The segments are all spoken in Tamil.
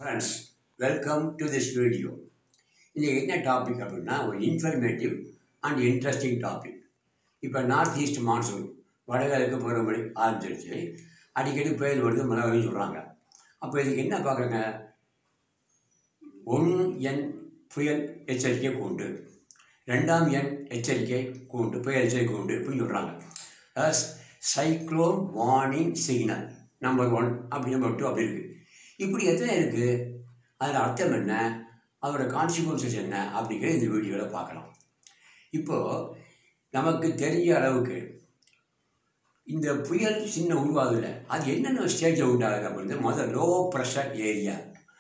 friends welcome to this video இன்றைக்கி என்ன டாபிக் அப்படின்னா ஒரு இன்ஃபர்மேட்டிவ் அண்ட் இன்ட்ரெஸ்டிங் டாபிக் இப்போ நார்த் ஈஸ்ட் மான்சூன் வடகிழக்கு பருவமழை ஆரம்பிச்சிருச்சு அடிக்கடி புயல் வருது மழை வருதுன்னு சொல்கிறாங்க அப்போ இதுக்கு என்ன பார்க்குறாங்க ஒன் எண் புயல் எச்சரிக்கை கூண்டு ரெண்டாம் எண் எச்சரிக்கை கூண்டு புயல் எச்சரிக்கை கூண்டு அப்படின்னு சொல்கிறாங்க அதாவது cyclone warning signal number one அப்படி நம்பர் டூ அப்படி இருக்குது இப்படி எத்தனை இருக்குது அதில் அர்த்தம் என்ன அதோட கான்சிக்வன்சஸ் என்ன அப்படிங்கிற இந்த வீடியோவில் பார்க்கலாம் இப்போது நமக்கு தெரிஞ்ச அளவுக்கு இந்த புயல் சின்ன உருவாகுதுல அது என்னென்ன ஸ்டேஜில் உண்டாகுது அப்படின்றது முதல் லோ ப்ரெஷர் ஏரியா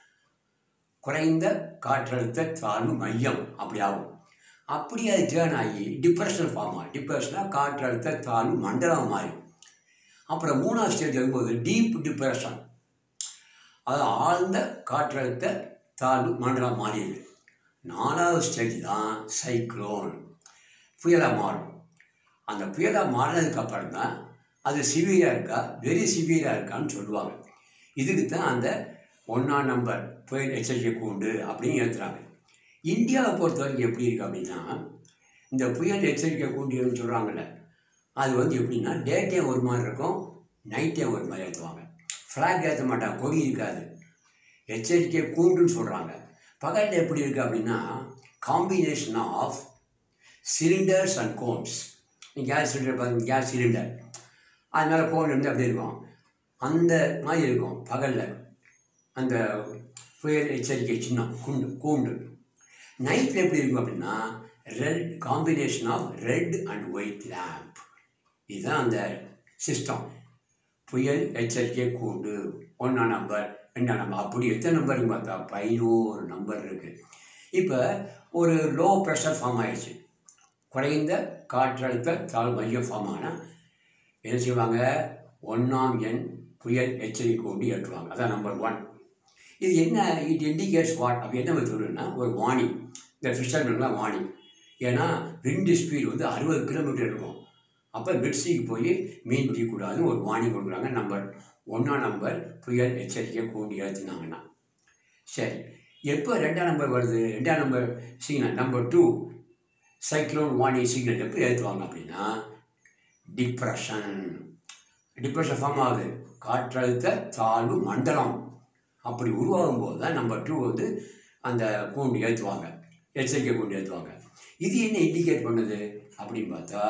குறைந்த காற்றழுத்த தாழ்வு மையம் அப்படி ஆகும் அப்படி அது டேர்ன் ஆகி டிப்ரெஷன் ஃபார்ம் ஆகும் டிப்ரெஷனாக காற்றழுத்த தாழ்வு மண்டலம் மாறி அப்புறம் மூணாவது ஸ்டேஜ் வரும்போது டீப் டிப்ரெஷன் அது ஆழ்ந்த காற்றழுத்த தாழ்வு மண்டலம் மாறியது நாலாவது ஸ்டேஜ் தான் சைக்ளோன் புயலாக மாறும் அந்த புயலாக மாறினதுக்கப்புறம் தான் அது சிவியராக இருக்கா வெரி சிவியராக இருக்கான்னு சொல்லுவாங்க இதுக்கு தான் அந்த ஒன்றாம் நம்பர் புயல் எச்சரிக்கை கூண்டு அப்படின்னு ஏற்றுறாங்க இந்தியாவை பொறுத்த வரைக்கும் எப்படி இருக்குது அப்படின்னா இந்த புயல் எச்சரிக்கை கூண்டுன்னு சொல்கிறாங்கல்ல அது வந்து எப்படின்னா டே டைம் ஒரு மாதிரி இருக்கும் நைட் டைம் ஒரு மாதிரி ஏற்றுவாங்க ஃப்ளாக் ஏற்ற மாட்டாங்க கொடி இருக்காது எச்சரிக்கை கூண்டுன்னு சொல்கிறாங்க பகலில் எப்படி இருக்குது அப்படின்னா combination of cylinders and cones gas cylinder பார்த்தீங்க கேஸ் சிலிண்டர் அதனால் கோன் இருந்து அப்படி இருக்கும் அந்த மாதிரி இருக்கும் பகலில் அந்த புயல் எச்சரிக்கை சின்னம் குண்டு கூண்டு நைட்டில் எப்படி இருக்கும் அப்படின்னா red combination of red and white lamp இதுதான் அந்த சிஸ்டம் புயல் எச்சரிக்கை கூண்டு ஒன்றாம் நம்பர் ரெண்டாம் நம்பர் அப்படி எத்தனை நம்பர்னு பார்த்தா பதினோரு நம்பர் இருக்குது இப்போ ஒரு லோ ப்ரெஷர் ஃபார்ம் ஆயிடுச்சு குறைந்த காற்றழுத்த தாழ் மையம் ஃபார்ம் ஆனால் என்ன செய்வாங்க ஒன்றாம் எண் புயல் எச்சரிக்கை கொண்டு ஏற்றுவாங்க அதான் நம்பர் ஒன் இது என்ன இட் இண்டிகேட்ஸ் வாட் அப்படி என்ன சொல்லுன்னா ஒரு வாணி இந்த ஃபிஷர்மேன்லாம் வாணி ஏன்னா விண்டு ஸ்பீடு வந்து அறுபது கிலோமீட்டர் இருக்கும் அப்போ மிட்ஸிக்கு போய் மீன் பிடிக்கக்கூடாதுன்னு ஒரு வாணி கொடுக்குறாங்க நம்பர் ஒன்றாம் நம்பர் புயல் எச்சரிக்கை கூண்டி ஏற்றுனாங்கன்னா சரி எப்போ ரெண்டாம் நம்பர் வருது ரெண்டாம் number signal number two cyclone warning signal எப்போ ஏற்றுவாங்க அப்படின்னா டிப்ரெஷன் டிப்ரெஷன் ஃபார்ம் ஆகுது காற்றழுத்த தாழ்வு மண்டலம் அப்படி உருவாகும் போது தான் நம்பர் டூ வந்து அந்த கூண்டு ஏற்றுவாங்க எச்சரிக்கை கூண்டு ஏற்றுவாங்க இது என்ன இண்டிகேட் பண்ணுது அப்படின்னு பார்த்தா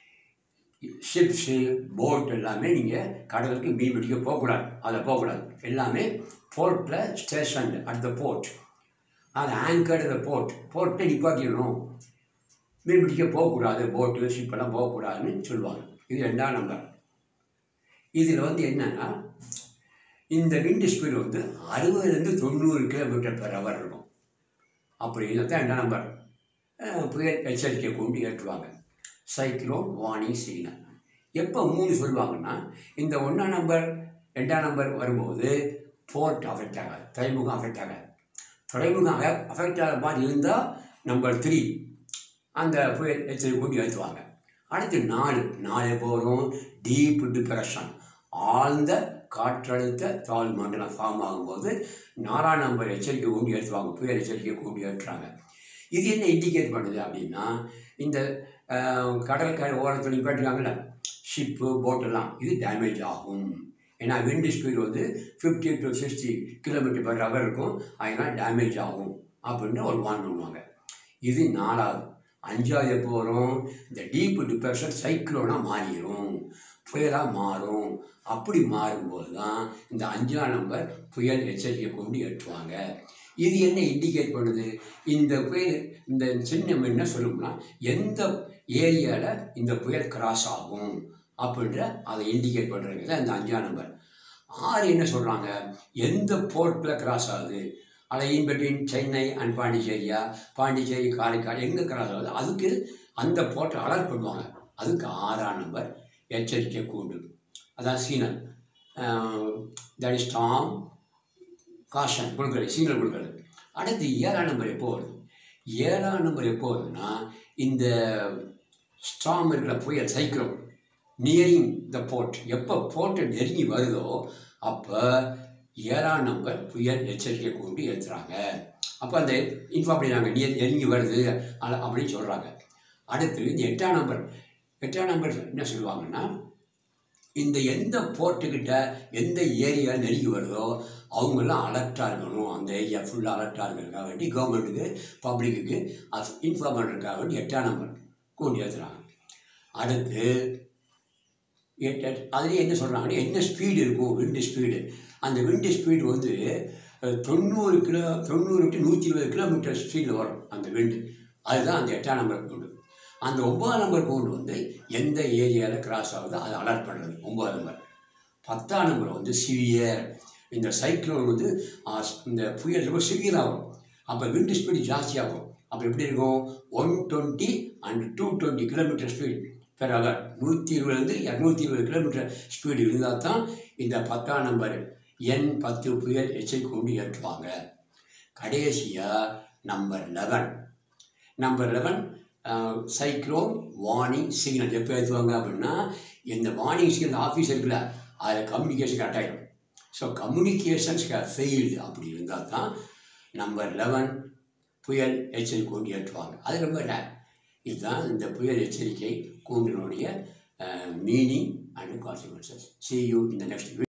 ஷிப்ஸு போட் எல்லாமே நீங்கள் கடலுக்கு மீன் பிடிக்க போகக்கூடாது அதில் போகக்கூடாது எல்லாமே போர்ட்டில் ஸ்டேஷன் அட் த போர்ட் அது ஆங்கர்டு த போர்ட் போர்ட்டை நிப்பாட்டிடணும் மீன் பிடிக்க போகக்கூடாது போட்டு ஷிப்பெல்லாம் போகக்கூடாதுன்னு சொல்லுவாங்க இது ரெண்டாம் நம்பர் இதில் வந்து என்னென்னா இந்த விண்டு ஸ்பீடு வந்து அறுபதுலேருந்து தொண்ணூறு கிலோமீட்டர் பெர் ஹவர் இருக்கும் அப்படின்னு தான் ரெண்டாம் நம்பர் புயல் எச்சரிக்கை கொண்டு ஏற்றுவாங்க சைக்ளோன் வார்னிங் சிக்னல் எப்போ மூணு சொல்லுவாங்கன்னா இந்த ஒன்றாம் நம்பர் ரெண்டாம் நம்பர் வரும்போது போர்ட் அஃபெக்ட் ஆகாது துறைமுகம் அஃபெக்ட் ஆகாது துறைமுகம் அஃபெக்ட் ஆகிற மாதிரி இருந்தால் நம்பர் த்ரீ அந்த புயல் எச்சரிக்கை கொண்டு ஏற்றுவாங்க அடுத்து நாலு நாலு போகிறோம் டீப் டிப்ரெஷன் ஆழ்ந்த காற்றழுத்த தாழ் மண்டலம் ஃபார்ம் ஆகும்போது நாலாம் நம்பர் எச்சரிக்கை கொண்டு ஏற்றுவாங்க புயல் எச்சரிக்கை கொண்டு ஏற்றுறாங்க இது என்ன இண்டிகேட் பண்ணுது அப்படின்னா இந்த கடற்கரை ஓரத்தில் நிப்பாட்டுறாங்கல்ல ஷிப்பு போட்டெல்லாம் இது டேமேஜ் ஆகும் ஏன்னா விண்டு ஸ்பீடு வந்து fifty to sixty kilometre per hour இருக்கும் அதனால் டேமேஜ் ஆகும் அப்படின்னு ஒரு வான் பண்ணுவாங்க இது நாலாவது அஞ்சாவது எப்போ வரும் இந்த டீப் டிப்ரெஷன் சைக்ளோனாக மாறிடும் புயலாக மாறும் அப்படி மாறும்போது தான் இந்த அஞ்சாம் நம்பர் புயல் எச்சரிக்கை கொண்டு ஏற்றுவாங்க இது என்ன இண்டிகேட் பண்ணுது இந்த புயல் இந்த சின்னம் என்ன சொல்லணும்னா எந்த ஏரியாவில் இந்த புயல் கிராஸ் ஆகும் அப்படின்ற அதை இண்டிகேட் பண்ணுறது இந்த அஞ்சாம் நம்பர் ஆறு என்ன சொல்கிறாங்க எந்த போர்ட்டில் கிராஸ் ஆகுது அதை இன் பிட்வீன் சென்னை அண்ட் பாண்டிச்சேரியா பாண்டிச்சேரி காரைக்கால் எங்கே கிராஸ் ஆகுது அதுக்கு அந்த போர்ட்டை அலர்ட் பண்ணுவாங்க அதுக்கு ஆறாம் நம்பர் எச்சரிக்கை கூண்டு அதான் சீனல் தட் இஸ் டாம் காஷன் கொடுக்குறது சிக்னல் கொடுக்குறது அடுத்து ஏழாம் நம்பர் எப்போ வருது ஏழாம் நம்பர் எப்போ வருதுன்னா இந்த ஸ்ட்ராங் இருக்கிற புயல் சைக்ளோன் நியரிங் த போர்ட் எப்போ போர்ட்டை நெருங்கி வருதோ அப்போ ஏழாம் நம்பர் புயல் எச்சரிக்கை கொண்டு ஏற்றுறாங்க அப்போ அந்த இன்ஃபோ அப்படின்னாங்க நீ நெருங்கி வருது அல- அப்படின்னு சொல்கிறாங்க அடுத்து இந்த எட்டாம் நம்பர் எட்டாம் நம்பர் என்ன சொல்லுவாங்கன்னா இந்த எந்த போர்ட்டுக்கிட்ட எந்த ஏரியா நெருங்கி வருதோ அவங்கெல்லாம் அலர்ட்டாக இருக்கணும் அந்த ஏரியா ஃபுல்லாக அலர்ட்டாக இருக்கிறதுக்காக வேண்டி கவர்மெண்ட்டுக்கு பப்ளிக்கு இன்ஃபார்ம் பண்ணுறதுக்காக வேண்டி எட்டாம் நம்பர் கொண்டு ஏற்றுறாங்க அடுத்து எட்டு அதுலேயே என்ன சொல்கிறாங்கன்னா என்ன ஸ்பீடு இருக்கும் விண்டு ஸ்பீடு அந்த விண்டு ஸ்பீடு வந்து அஹ், தொண்ணூறு கிலோ தொண்ணூறு டு நூற்றி இருபது கிலோமீட்டர் ஸ்பீடில் வரும் அந்த விண்டு அதுதான் அந்த எட்டாம் நம்பர் கொண்டு அந்த ஒன்பதாம் நம்பர் கொண்டு வந்து எந்த ஏரியாவில் கிராஸ் ஆகுதோ அதை அலர்ட் பண்ணுறது ஒன்பதாம் நம்பர் பத்தாம் நம்பர் வந்து சிவியர் இந்த சைக்ளோன் வந்து ஆ, இந்த புயல் ரொம்ப சிவியராக வரும் அப்போ விண்டு ஸ்பீடு ஜாஸ்தியாகும் அப்போ எப்படி இருக்கும் one twenty and two twenty kilometre speed per hour நூற்றி இருபதுலேருந்து இரநூத்தி இருபது கிலோமீட்டர் ஸ்பீடு இருந்தால் தான் இந்த பத்தாம் நம்பர் எண் பத்து புயல் எச்சரிக்கை கொண்டு ஏற்றுவாங்க கடைசியாக number eleven number eleven cyclone warning signal எப்போ ஏற்றுவாங்க அப்படின்னா இந்த வார்னிங் சிக்னல் ஆஃபீஸ் இருக்குல்ல அதில் கம்யூனிகேஷன் கட் ஆகிடும் ஸோ கம்யூனிகேஷன்ஸ் ஃபெயில்டு அப்படி இருந்தால் தான் நம்பர் லெவன் புயல் எச்சரிக்கை கொண்டு ஏற்றுவாங்க அது ரொம்ப ரேர் இதுதான் இந்த புயல் எச்சரிக்கை கூண்டினுடைய meaning and consequences see you in the next video